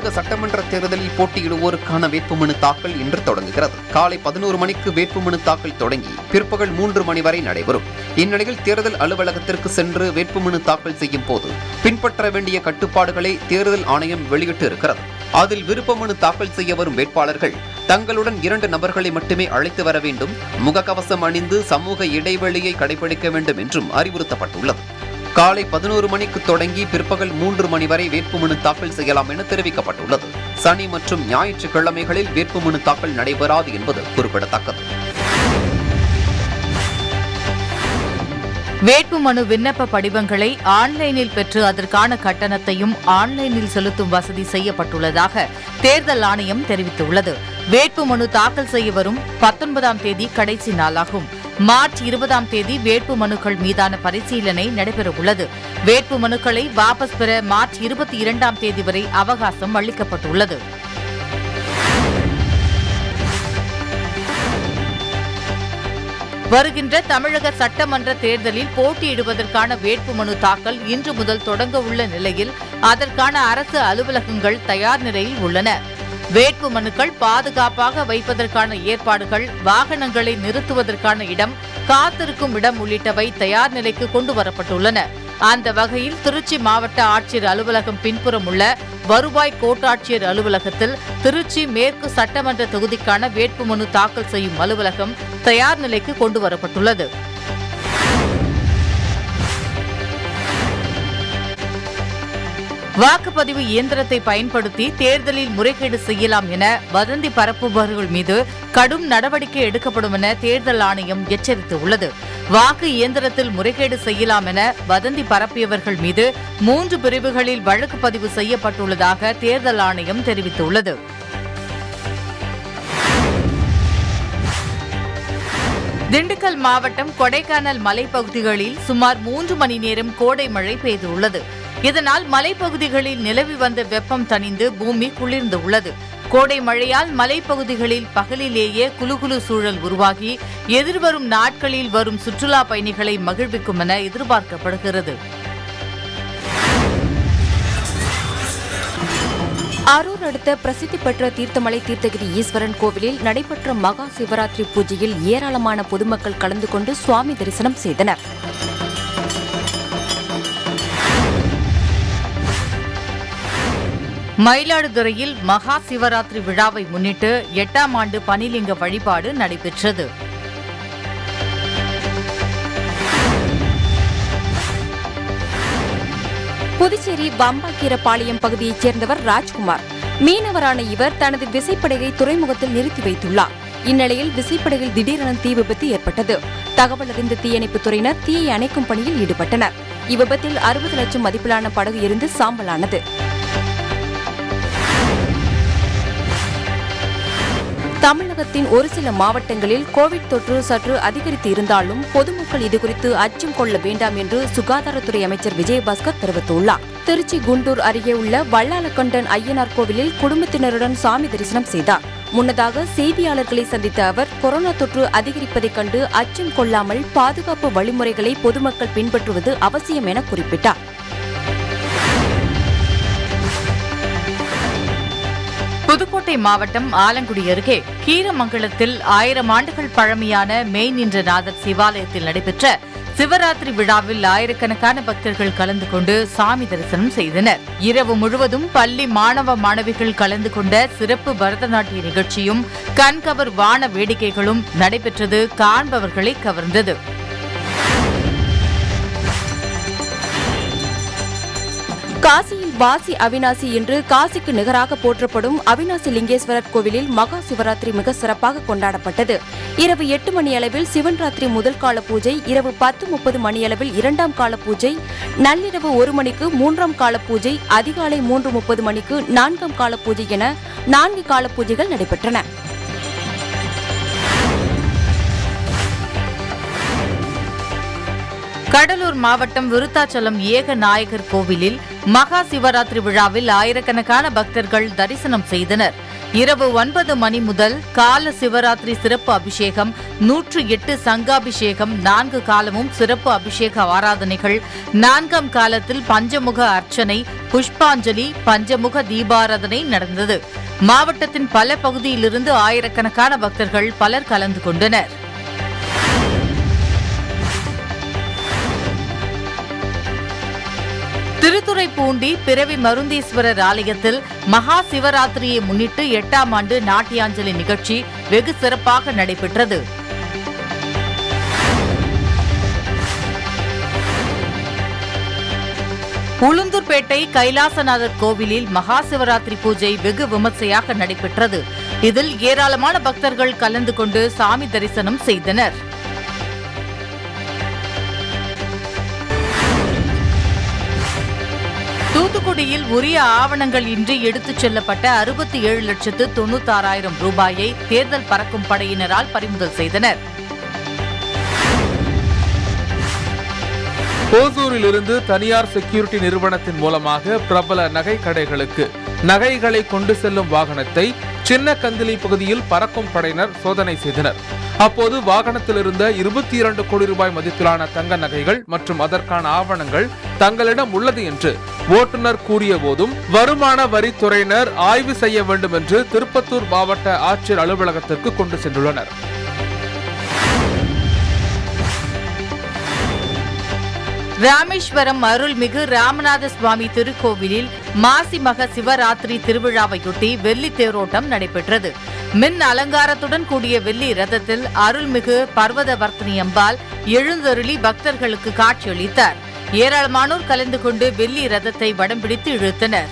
தமிழக சட்டமன்ற தேர்தலில் போட்டியிடுவோருக்கான வேட்புமனு தாக்கல் இன்று தொடங்குகிறது காலை பதினோரு மணிக்கு வேட்புமனு தாக்கல் தொடங்கி பிற்பகல் மூன்று மணி வரை நடைபெறும் இந்நிலையில் தேர்தல் அலுவலகத்திற்கு சென்று வேட்புமனு தாக்கல் செய்யும் போது பின்பற்ற வேண்டிய கட்டுப்பாடுகளை தேர்தல் ஆணையம் வெளியிட்டு இருக்கிறது அதில் விருப்பமனு தாக்கல் செய்ய வரும் வேட்பாளர்கள் தங்களுடன் இரண்டு நபர்களை மட்டுமே அழைத்து வர வேண்டும் முகக்கவசம் அணிந்து சமூக இடைவெளியை கடைபிடிக்க வேண்டும் என்றும் அறிவுறுத்தப்பட்டுள்ளது காலை பதினோரு மணிக்கு தொடங்கி பிற்பகல் மூன்று மணி வரை வேட்புமனு தாக்கல் செய்யலாம் என தெரிவிக்கப்பட்டுள்ளது சனி மற்றும் ஞாயிற்றுக்கிழமைகளில் வேட்புமனு தாக்கல் நடைபெறாது என்பது குறிப்பிடத்தக்கது வேட்புமனு விண்ணப்ப படிவங்களை ஆன்லைனில் பெற்று அதற்கான கட்டணத்தையும் ஆன்லைனில் செலுத்தும் வசதி செய்யப்பட்டுள்ளதாக தேர்தல் ஆணையம் தெரிவித்துள்ளது வேட்புமனு தாக்கல் செய்ய வரும் பத்தொன்பதாம் தேதி கடைசி நாளாகும் மார்ச் இருபதாம் தேதி வேட்புமனுக்கள் மீதான பரிசீலனை நடைபெறவுள்ளது வேட்புமனுக்களை வாபஸ் பெற மார்ச் இருபத்தி இரண்டாம் தேதி வரை அவகாசம் அளிக்கப்பட்டுள்ளது வருகின்ற தமிழக சட்டமன்ற தேர்தலில் போட்டியிடுவதற்கான வேட்புமனு தாக்கல் இன்று முதல் தொடங்க உள்ள நிலையில் அதற்கான அரசு அலுவலகங்கள் தயார் நிலையில் உள்ளன வேட்புமனுக்கள் பாதுகாப்பாக வைப்பதற்கான ஏற்பாடுகள் வாகனங்களை நிறுத்துவதற்கான இடம் காத்திருக்கும் இடம் உள்ளிட்டவை தயார் நிலைக்கு கொண்டு வரப்பட்டுள்ளன அந்த வகையில் திருச்சி மாவட்ட ஆட்சியர் அலுவலகம் பின்புறம் உள்ள வருவாய் கோட்டாட்சியர் அலுவலகத்தில் திருச்சி மேற்கு சட்டமன்ற தொகுதிக்கான வேட்புமனு தாக்கல் செய்யும் அலுவலகம் தயார் நிலைக்கு கொண்டு வரப்பட்டுள்ளது வாக்குப்பதிவு இயந்திரத்தை பயன்படுத்தி தேர்தலில் முறைகேடு செய்யலாம் என வதந்தி பரப்புபவர்கள் மீது கடும் நடவடிக்கை எடுக்கப்படும் என தேர்தல் ஆணையம் எச்சரித்துள்ளது வாக்கு இயந்திரத்தில் முறைகேடு செய்யலாம் என வதந்தி பரப்பியவர்கள் மீது மூன்று பிரிவுகளில் வழக்கு பதிவு செய்யப்பட்டுள்ளதாக தேர்தல் ஆணையம் தெரிவித்துள்ளது திண்டுக்கல் மாவட்டம் கொடைக்கானல் மலைப்பகுதிகளில் சுமார் மூன்று மணி நேரம் கோடை மழை பெய்துள்ளது இதனால் மலைப்பகுதிகளில் நிலவி வந்த வெப்பம் தணிந்து பூமி குளிர்ந்து உள்ளது கோடை மழையால் மலைப்பகுதிகளில் பகலிலேயே குலுகுலு சூழல் உருவாகி எதிர்வரும் நாட்களில் வரும் சுற்றுலா பயணிகளை மகிழ்விக்கும் என எதிர்பார்க்கப்படுகிறது அரூர் அடுத்த பிரசித்தி பெற்ற தீர்த்தமலை தீர்த்தகிரி ஈஸ்வரன் கோவிலில் நடைபெற்ற மகா சிவராத்திரி பூஜையில் ஏராளமான பொதுமக்கள் கலந்து கொண்டு சுவாமி தரிசனம் செய்தனர் மயிலாடுதுறையில் மகா சிவராத்திரி விழாவை முன்னிட்டு எட்டாம் ஆண்டு பனிலிங்க வழிபாடு நடைபெற்றது புதுச்சேரி பம்பாக்கீரபாளையம் பகுதியைச் சேர்ந்தவர் ராஜ்குமார் மீனவரான இவர் தனது விசைப்படகை துறைமுகத்தில் நிறுத்தி வைத்துள்ளார் இந்நிலையில் விசைப்படகில் திடீரென தீ விபத்து ஏற்பட்டது தகவல் அறிந்த தீயணைப்புத் துறையினர் தீயை அணைக்கும் பணியில் ஈடுபட்டனர் இவ்விபத்தில் அறுபது லட்சம் மதிப்பிலான படகு எரிந்து சாம்பலானது தமிழகத்தின் ஒரு சில மாவட்டங்களில் கோவிட் தொற்று சற்று அதிகரித்து இருந்தாலும் பொதுமக்கள் இதுகுறித்து அச்சம் கொள்ள வேண்டாம் என்று சுகாதாரத்துறை அமைச்சர் விஜயபாஸ்கர் தெரிவித்துள்ளார் திருச்சி குண்டூர் அருகே உள்ள வல்லாலக்கண்டன் ஐயனார் கோவிலில் குடும்பத்தினருடன் சாமி தரிசனம் செய்தார் முன்னதாக செய்தியாளர்களை சந்தித்த அவர் கொரோனா தொற்று அதிகரிப்பதைக் கண்டு அச்சம் கொள்ளாமல் பாதுகாப்பு வழிமுறைகளை பொதுமக்கள் பின்பற்றுவது அவசியம் என குறிப்பிட்டார் புதுக்கோட்டை மாவட்டம் ஆலங்குடி அருகே கீரமங்கலத்தில் ஆயிரம் ஆண்டுகள் பழமையான மெய் நின்ற நாதர் சிவாலயத்தில் நடைபெற்ற சிவராத்திரி விழாவில் ஆயிரக்கணக்கான பக்தர்கள் கலந்து கொண்டு சாமி தரிசனம் செய்தனர் இரவு முழுவதும் பள்ளி மாணவ மாணவிகள் கலந்து கொண்ட சிறப்பு பரதநாட்டிய நிகழ்ச்சியும் கண்கவர் வான வேடிக்கைகளும் நடைபெற்றது காண்பவர்களை கவர்ந்தது காசியில் வாசி அவினாசி என்று காசிக்கு நிகராக போற்றப்படும் அவினாசி லிங்கேஸ்வரர் கோவிலில் மகா சிவராத்திரி மிக சிறப்பாக கொண்டாடப்பட்டது இரவு எட்டு மணி அளவில் சிவன் ராத்திரி முதல் கால பூஜை இரவு பத்து முப்பது மணியளவில் இரண்டாம் கால பூஜை நள்ளிரவு ஒரு மணிக்கு மூன்றாம் கால பூஜை அதிகாலை மூன்று முப்பது மணிக்கு நான்காம் கால பூஜை என நான்கு கால பூஜைகள் நடைபெற்றன கடலூர் மாவட்டம் விருத்தாச்சலம் ஏகநாயகர் கோவிலில் மகா சிவராத்திரி விழாவில் ஆயிரக்கணக்கான பக்தர்கள் தரிசனம் செய்தனர் இரவு ஒன்பது மணி முதல் கால சிவராத்திரி சிறப்பு அபிஷேகம் நூற்று எட்டு சங்காபிஷேகம் நான்கு காலமும் சிறப்பு அபிஷேக ஆராதனைகள் நான்காம் காலத்தில் பஞ்சமுக அர்ச்சனை புஷ்பாஞ்சலி பஞ்சமுக தீபாராதனை நடந்தது மாவட்டத்தின் பல பகுதியிலிருந்து ஆயிரக்கணக்கான பக்தர்கள் பலர் கலந்து கொண்டனர் திருத்துறைப்பூண்டி பிறவி மருந்தீஸ்வரர் ஆலயத்தில் மகா சிவராத்திரியை முன்னிட்டு எட்டாம் ஆண்டு நாட்டியாஞ்சலி நிகழ்ச்சி வெகு சிறப்பாக நடைபெற்றது உளுந்தூர்பேட்டை கைலாசநாதர் கோவிலில் மகா சிவராத்திரி பூஜை வெகு விமர்சையாக நடைபெற்றது இதில் ஏராளமான பக்தர்கள் கலந்து கொண்டு சாமி தரிசனம் செய்தனர் தூத்துக்குடியில் உரிய ஆவணங்கள் இன்றி எடுத்துச் செல்லப்பட்ட அறுபத்தி ஏழு லட்சத்து தொண்ணூத்தாறாயிரம் ரூபாயை தேர்தல் பறக்கும் படையினரால் பறிமுதல் செய்தனர் ஓசூரிலிருந்து தனியார் செக்யூரிட்டி நிறுவனத்தின் மூலமாக பிரபல நகை கடைகளுக்கு நகைகளை கொண்டு செல்லும் வாகனத்தை சின்ன கந்திலி பகுதியில் பறக்கும் படையினர் சோதனை செய்தனர் அப்போது வாகனத்தில் இருந்த இருபத்தி இரண்டு கோடி ரூபாய் மதிப்பிலான தங்க நகைகள் மற்றும் அதற்கான ஆவணங்கள் தங்களிடம் உள்ளது என்று ஓட்டுநர் கூறிய போதும் வருமான வரித்துறையினர் ஆய்வு செய்ய வேண்டும் என்று திருப்பத்தூர் மாவட்ட ஆட்சியர் அலுவலகத்திற்கு கொண்டு சென்றுள்ளனர் ராமேஸ்வரம் அருள்மிகு ராமநாத சுவாமி திருக்கோவிலில் மாசி மக சிவராத்திரி திருவிழாவையொட்டி வெள்ளி தேரோட்டம் நடைபெற்றது மின் அலங்காரத்துடன் கூடிய வெள்ளி ரதத்தில் அருள்மிகு பர்வதவர்த்தினி அம்பாள் எழுந்தருளி பக்தர்களுக்கு காட்சியளித்தார் ஏராளமானோர் கலந்து கொண்டு வெள்ளி ரதத்தை வடம் பிடித்து இழுத்தனர்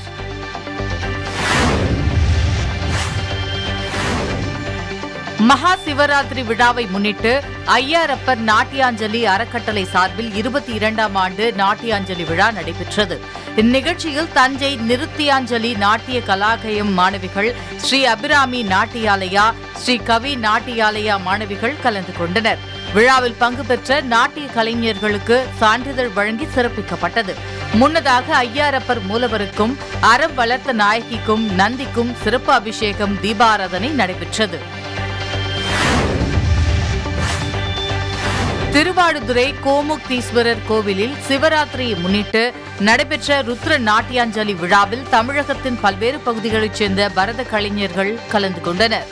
மகா சிவராத்திரி விழாவை முன்னிட்டு ஐயாரப்பர் நாட்டியாஞ்சலி அறக்கட்டளை சார்பில் இருபத்தி இரண்டாம் ஆண்டு நாட்டியாஞ்சலி விழா நடைபெற்றது இந்நிகழ்ச்சியில் தஞ்சை நிருத்தியாஞ்சலி நாட்டிய கலாகயம் மாணவிகள் ஸ்ரீ அபிராமி நாட்டியாலயா ஸ்ரீ கவி நாட்டியாலயா மாணவிகள் கலந்து கொண்டனர் விழாவில் பங்கு பெற்ற நாட்டிய கலைஞர்களுக்கு சான்றிதழ் வழங்கி சிறப்பிக்கப்பட்டது முன்னதாக ஐயாரப்பர் மூலவருக்கும் அறம் வளர்த்த நாயகிக்கும் நந்திக்கும் சிறப்பு அபிஷேகம் தீபாராதனை நடைபெற்றது திருவாடுதுறை கோமுக்தீஸ்வரர் கோவிலில் சிவராத்திரியை முன்னிட்டு நடைபெற்ற ருத்ர நாட்டியாஞ்சலி விழாவில் தமிழகத்தின் பல்வேறு பகுதிகளைச் சேர்ந்த பரத கலைஞர்கள் கலந்து கொண்டனர்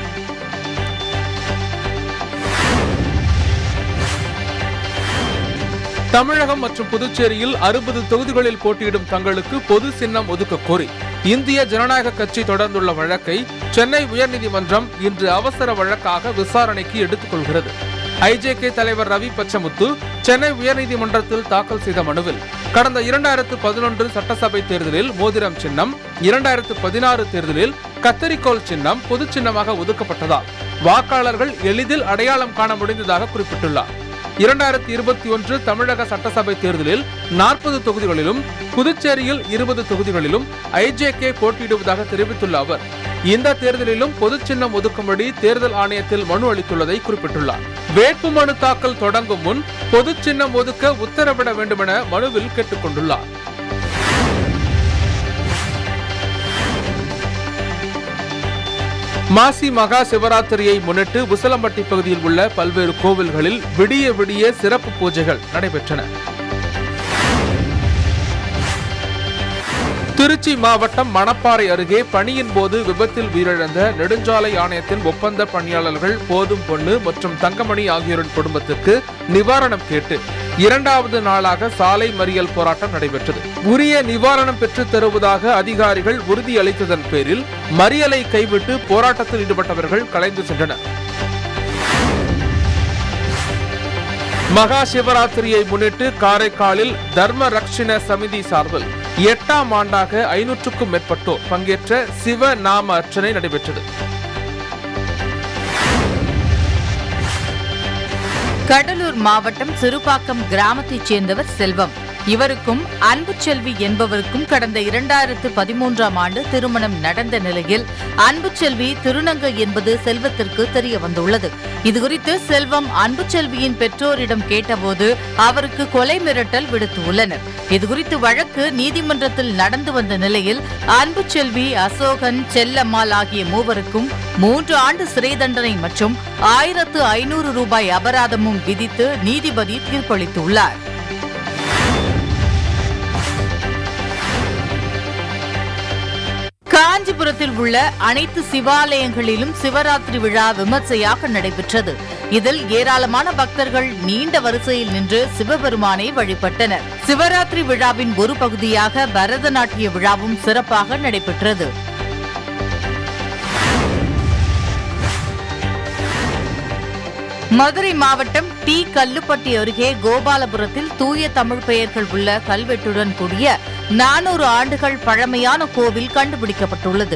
தமிழகம் மற்றும் புதுச்சேரியில் அறுபது தொகுதிகளில் போட்டியிடும் தங்களுக்கு பொது சின்னம் ஒதுக்க கோரி இந்திய ஜனநாயக கட்சி தொடர்ந்துள்ள வழக்கை சென்னை உயர்நீதிமன்றம் இன்று அவசர வழக்காக விசாரணைக்கு எடுத்துக் கொள்கிறது ஐஜேகே தலைவர் ரவி பச்சமுத்து சென்னை உயர்நீதிமன்றத்தில் தாக்கல் செய்த மனுவில் கடந்த இரண்டாயிரத்து பதினொன்று சட்டசபை தேர்தலில் மோதிரம் சின்னம் இரண்டாயிரத்து பதினாறு தேர்தலில் கத்தரிக்கோல் சின்னம் பொது சின்னமாக ஒதுக்கப்பட்டதால் வாக்காளர்கள் எளிதில் அடையாளம் காண முடிந்ததாக குறிப்பிட்டுள்ளார் இரண்டாயிரத்தி இருபத்தி ஒன்று தமிழக சட்டசபை தேர்தலில் நாற்பது தொகுதிகளிலும் புதுச்சேரியில் இருபது தொகுதிகளிலும் ஐஜேகே போட்டியிடுவதாக தெரிவித்துள்ள அவர் இந்த தேர்தலிலும் பொது சின்னம் ஒதுக்கும்படி தேர்தல் ஆணையத்தில் மனு அளித்துள்ளதை குறிப்பிட்டுள்ளார் வேட்பு மனு தாக்கல் தொடங்கும் முன் பொது சின்னம் ஒதுக்க உத்தரவிட வேண்டுமென மனுவில் கேட்டுக்கொண்டுள்ளார் மாசி மகா சிவராத்திரியை முன்னிட்டு உசலம்பட்டி பகுதியில் உள்ள பல்வேறு கோவில்களில் விடிய விடிய சிறப்பு பூஜைகள் நடைபெற்றன திருச்சி மாவட்டம் மணப்பாறை அருகே பணியின் போது விபத்தில் உயிரிழந்த நெடுஞ்சாலை ஆணையத்தின் ஒப்பந்த பணியாளர்கள் போதும் பொண்ணு மற்றும் தங்கமணி ஆகியோரின் குடும்பத்திற்கு நிவாரணம் கேட்டு இரண்டாவது நாளாக சாலை மறியல் போராட்டம் நடைபெற்றது உரிய நிவாரணம் பெற்றுத் தருவதாக அதிகாரிகள் உறுதியளித்ததன் பேரில் மறியலை கைவிட்டு போராட்டத்தில் ஈடுபட்டவர்கள் கலைந்து சென்றனர் மகா சிவராத்திரியை முன்னிட்டு காரைக்காலில் தர்ம ரக்ஷிண சமிதி சார்பில் எட்டாம் ஆண்டாக ஐநூற்றுக்கும் மேற்பட்டோர் பங்கேற்ற சிவ நாம அர்ச்சனை நடைபெற்றது கடலூர் மாவட்டம் சிறுபாக்கம் கிராமத்தைச் சேர்ந்தவர் செல்வம் இவருக்கும் அன்புச்செல்வி என்பவருக்கும் கடந்த இரண்டாயிரத்து பதிமூன்றாம் ஆண்டு திருமணம் நடந்த நிலையில் அன்புச்செல்வி திருநங்கை என்பது செல்வத்திற்கு தெரிய வந்துள்ளது இதுகுறித்து செல்வம் அன்புச்செல்வியின் பெற்றோரிடம் கேட்டபோது அவருக்கு கொலை மிரட்டல் விடுத்துள்ளனர் இதுகுறித்து வழக்கு நீதிமன்றத்தில் நடந்து வந்த நிலையில் அன்புச்செல்வி அசோகன் செல்லம்மாள் ஆகிய மூவருக்கும் மூன்று ஆண்டு சிறை தண்டனை மற்றும் ஆயிரத்து ஐநூறு ரூபாய் அபராதமும் விதித்து நீதிபதி தீர்ப்பளித்துள்ளார் காஞ்சிபுரத்தில் உள்ள அனைத்து சிவாலயங்களிலும் சிவராத்திரி விழா விமர்சையாக நடைபெற்றது இதில் ஏராளமான பக்தர்கள் நீண்ட வரிசையில் நின்று சிவபெருமானை வழிபட்டனர் சிவராத்திரி விழாவின் ஒரு பகுதியாக பரதநாட்டிய விழாவும் சிறப்பாக நடைபெற்றது மதுரை மாவட்டம் டி கல்லுப்பட்டி அருகே கோபாலபுரத்தில் தூய தமிழ் பெயர்கள் உள்ள கல்வெட்டுடன் கூடிய நானூறு ஆண்டுகள் பழமையான கோவில் கண்டுபிடிக்கப்பட்டுள்ளது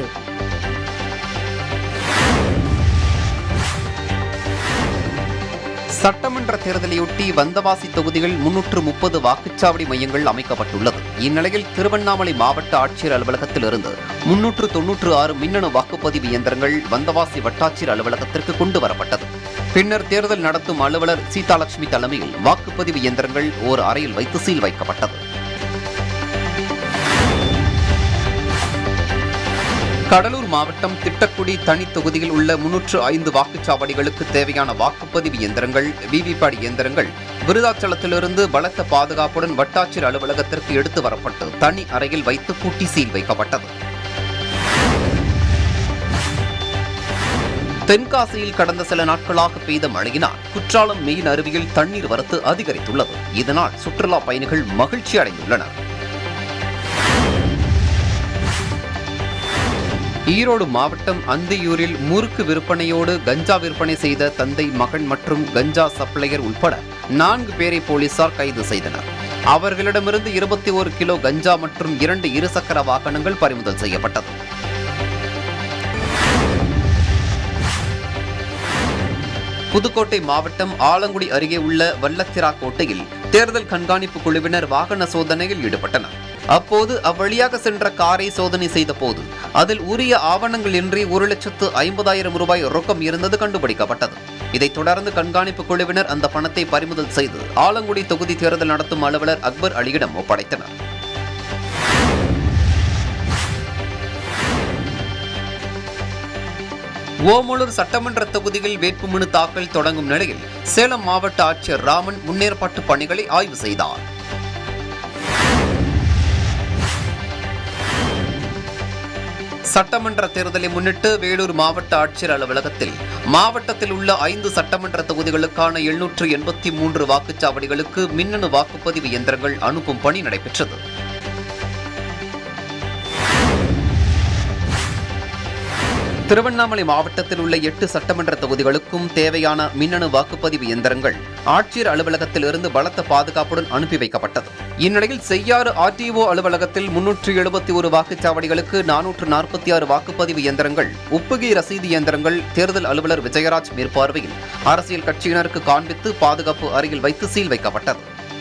சட்டமன்ற தேர்தலையொட்டி வந்தவாசி தொகுதிகள் முன்னூற்று முப்பது வாக்குச்சாவடி மையங்கள் அமைக்கப்பட்டுள்ளது இந்நிலையில் திருவண்ணாமலை மாவட்ட ஆட்சியர் அலுவலகத்திலிருந்து முன்னூற்று தொன்னூற்று ஆறு மின்னணு வாக்குப்பதிவு இயந்திரங்கள் வந்தவாசி வட்டாட்சியர் அலுவலகத்திற்கு கொண்டு வரப்பட்டது பின்னர் தேர்தல் நடத்தும் அலுவலர் சீதாலட்சுமி தலைமையில் வாக்குப்பதிவு இயந்திரங்கள் ஓர் அறையில் வைத்து சீல் வைக்கப்பட்டது கடலூர் மாவட்டம் திட்டக்குடி தனி தொகுதியில் உள்ள முன்னூற்று ஐந்து வாக்குச்சாவடிகளுக்கு தேவையான வாக்குப்பதிவு இயந்திரங்கள் விவிபேட் இயந்திரங்கள் விருதாச்சலத்திலிருந்து பலத்த பாதுகாப்புடன் வட்டாட்சியர் அலுவலகத்திற்கு எடுத்து வரப்பட்டு தனி அறையில் வைத்து பூட்டி சீல் வைக்கப்பட்டது தென்காசியில் கடந்த சில நாட்களாக பெய்த மழையினால் குற்றாலம் மெயின் அருவியில் தண்ணீர் வரத்து அதிகரித்துள்ளது இதனால் சுற்றுலா பயணிகள் மகிழ்ச்சி அடைந்துள்ளனர் ஈரோடு மாவட்டம் அந்தியூரில் முறுக்கு விற்பனையோடு கஞ்சா விற்பனை செய்த தந்தை மகன் மற்றும் கஞ்சா சப்ளையர் உட்பட நான்கு பேரை போலீசார் கைது செய்தனர் அவர்களிடமிருந்து இருபத்தி ஒரு கிலோ கஞ்சா மற்றும் இரண்டு இருசக்கர வாகனங்கள் பறிமுதல் செய்யப்பட்டது புதுக்கோட்டை மாவட்டம் ஆலங்குடி அருகே உள்ள வல்லத்திரா கோட்டையில் தேர்தல் கண்காணிப்பு குழுவினர் வாகன சோதனையில் ஈடுபட்டனர் அப்போது அவ்வழியாக சென்ற காரை சோதனை செய்த போது அதில் உரிய ஆவணங்கள் இன்றி ஒரு லட்சத்து ஐம்பதாயிரம் ரூபாய் ரொக்கம் இருந்தது கண்டுபிடிக்கப்பட்டது இதைத் தொடர்ந்து கண்காணிப்பு குழுவினர் அந்த பணத்தை பறிமுதல் செய்து ஆலங்குடி தொகுதி தேர்தல் நடத்தும் அலுவலர் அக்பர் அலியிடம் ஒப்படைத்தனர் ஓமலூர் சட்டமன்ற தொகுதியில் வேட்புமனு தாக்கல் தொடங்கும் நிலையில் சேலம் மாவட்ட ஆட்சியர் ராமன் முன்னேற்பாட்டு பணிகளை ஆய்வு செய்தார் சட்டமன்ற தேர்தலை முன்னிட்டு வேலூர் மாவட்ட ஆட்சியர் அலுவலகத்தில் மாவட்டத்தில் உள்ள ஐந்து சட்டமன்ற தொகுதிகளுக்கான எழுநூற்று எண்பத்தி மூன்று வாக்குச்சாவடிகளுக்கு மின்னணு வாக்குப்பதிவு இயந்திரங்கள் அனுப்பும் பணி நடைபெற்றது திருவண்ணாமலை மாவட்டத்தில் உள்ள எட்டு சட்டமன்ற தொகுதிகளுக்கும் தேவையான மின்னணு வாக்குப்பதிவு இயந்திரங்கள் ஆட்சியர் அலுவலகத்திலிருந்து பலத்த பாதுகாப்புடன் அனுப்பி வைக்கப்பட்டது இந்நிலையில் செய்யாறு ஆர்டிஓ அலுவலகத்தில் முன்னூற்று எழுபத்தி ஒரு வாக்குச்சாவடிகளுக்கு நானூற்று நாற்பத்தி ஆறு வாக்குப்பதிவு இயந்திரங்கள் ஒப்புகை ரசீது இயந்திரங்கள் தேர்தல் அலுவலர் விஜயராஜ் மேற்பார்வையில் அரசியல் கட்சியினருக்கு காண்பித்து பாதுகாப்பு அறையில் வைத்து சீல் வைக்கப்பட்டது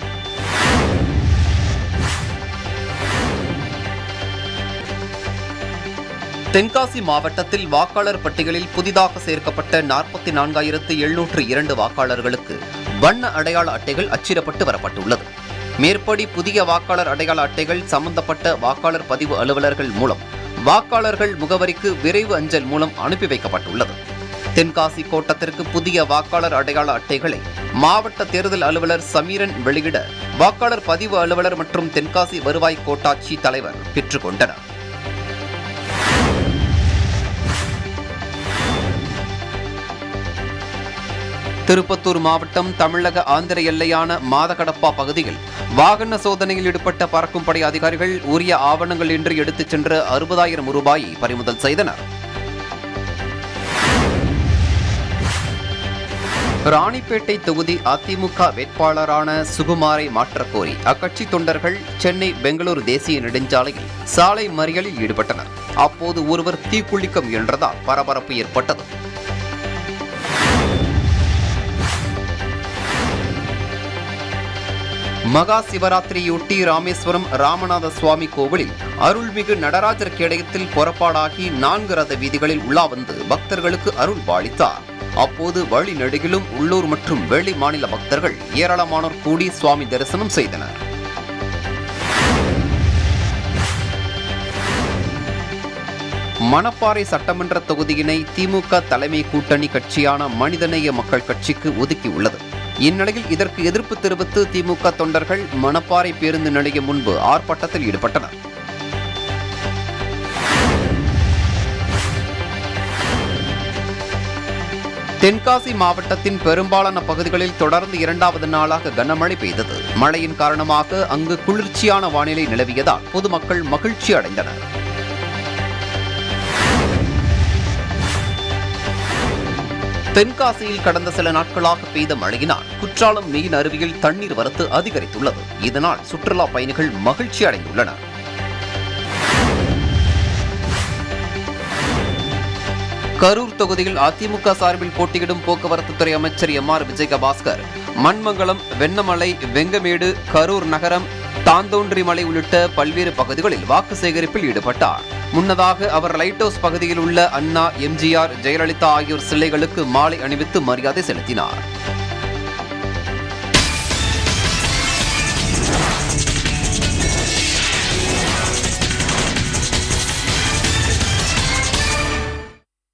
தென்காசி மாவட்டத்தில் வாக்காளர் பட்டியலில் புதிதாக சேர்க்கப்பட்ட நாற்பத்தி நான்காயிரத்து எழுநூற்று இரண்டு வாக்காளர்களுக்கு வண்ண அடையாள அட்டைகள் அச்சிடப்பட்டு வரப்பட்டுள்ளது மேற்படி புதிய வாக்காளர் அடையாள அட்டைகள் சம்பந்தப்பட்ட வாக்காளர் பதிவு அலுவலர்கள் மூலம் வாக்காளர்கள் முகவரிக்கு விரைவு அஞ்சல் மூலம் அனுப்பி வைக்கப்பட்டுள்ளது தென்காசி கோட்டத்திற்கு புதிய வாக்காளர் அடையாள அட்டைகளை மாவட்ட தேர்தல் அலுவலர் சமீரன் வெளியிட வாக்காளர் பதிவு அலுவலர் மற்றும் தென்காசி வருவாய் கோட்டாட்சி தலைவர் பெற்றுக்கொண்டனர் திருப்பத்தூர் மாவட்டம் தமிழக ஆந்திர எல்லையான மாதகடப்பா பகுதியில் வாகன சோதனையில் ஈடுபட்ட பறக்கும் படை அதிகாரிகள் உரிய ஆவணங்கள் இன்றி எடுத்துச் சென்ற அறுபதாயிரம் ரூபாயை பறிமுதல் செய்தனர் ராணிப்பேட்டை தொகுதி அதிமுக வேட்பாளரான சுகுமாரை மாற்றக் கோரி அக்கட்சி தொண்டர்கள் சென்னை பெங்களூரு தேசிய நெடுஞ்சாலையில் சாலை மறியலில் ஈடுபட்டனர் அப்போது ஒருவர் தீக்குளிக்க முயன்றதால் பரபரப்பு ஏற்பட்டது மகா சிவராத்திரியொட்டி ராமேஸ்வரம் ராமநாத சுவாமி கோவிலில் அருள்மிகு நடராஜர் கேடயத்தில் புறப்பாடாகி நான்கு ரத வீதிகளில் உலா வந்து பக்தர்களுக்கு அருள் பாலித்தார் அப்போது வழி நெடுகிலும் உள்ளூர் மற்றும் வெளி மாநில பக்தர்கள் ஏராளமானோர் கூடி சுவாமி தரிசனம் செய்தனர் மணப்பாறை சட்டமன்ற தொகுதியினை திமுக தலைமை கூட்டணி கட்சியான மனிதநேய மக்கள் கட்சிக்கு ஒதுக்கியுள்ளது இந்நிலையில் இதற்கு எதிர்ப்பு தெரிவித்து திமுக தொண்டர்கள் மணப்பாறை பேருந்து நிலையம் முன்பு ஆர்ப்பாட்டத்தில் ஈடுபட்டனர் தென்காசி மாவட்டத்தின் பெரும்பாலான பகுதிகளில் தொடர்ந்து இரண்டாவது நாளாக கனமழை பெய்தது மழையின் காரணமாக அங்கு குளிர்ச்சியான வானிலை நிலவியதால் பொதுமக்கள் மகிழ்ச்சி அடைந்தனர் தென்காசியில் கடந்த சில நாட்களாக பெய்த மழையினால் குற்றாலம் மீன் அருவியில் தண்ணீர் வரத்து அதிகரித்துள்ளது இதனால் சுற்றுலா பயணிகள் மகிழ்ச்சி அடைந்துள்ளனர் கரூர் தொகுதியில் அதிமுக சார்பில் போட்டியிடும் போக்குவரத்து துறை அமைச்சர் எம் ஆர் விஜயபாஸ்கர் மண்மங்கலம் வெண்ணமலை வெங்கமேடு கரூர் நகரம் தாந்தோன்றிமலை உள்ளிட்ட பல்வேறு பகுதிகளில் வாக்கு சேகரிப்பில் ஈடுபட்டார் முன்னதாக அவர் லைட் ஹவுஸ் பகுதியில் உள்ள அண்ணா எம்ஜிஆர் ஜெயலலிதா ஆகியோர் சிலைகளுக்கு மாலை அணிவித்து மரியாதை செலுத்தினார்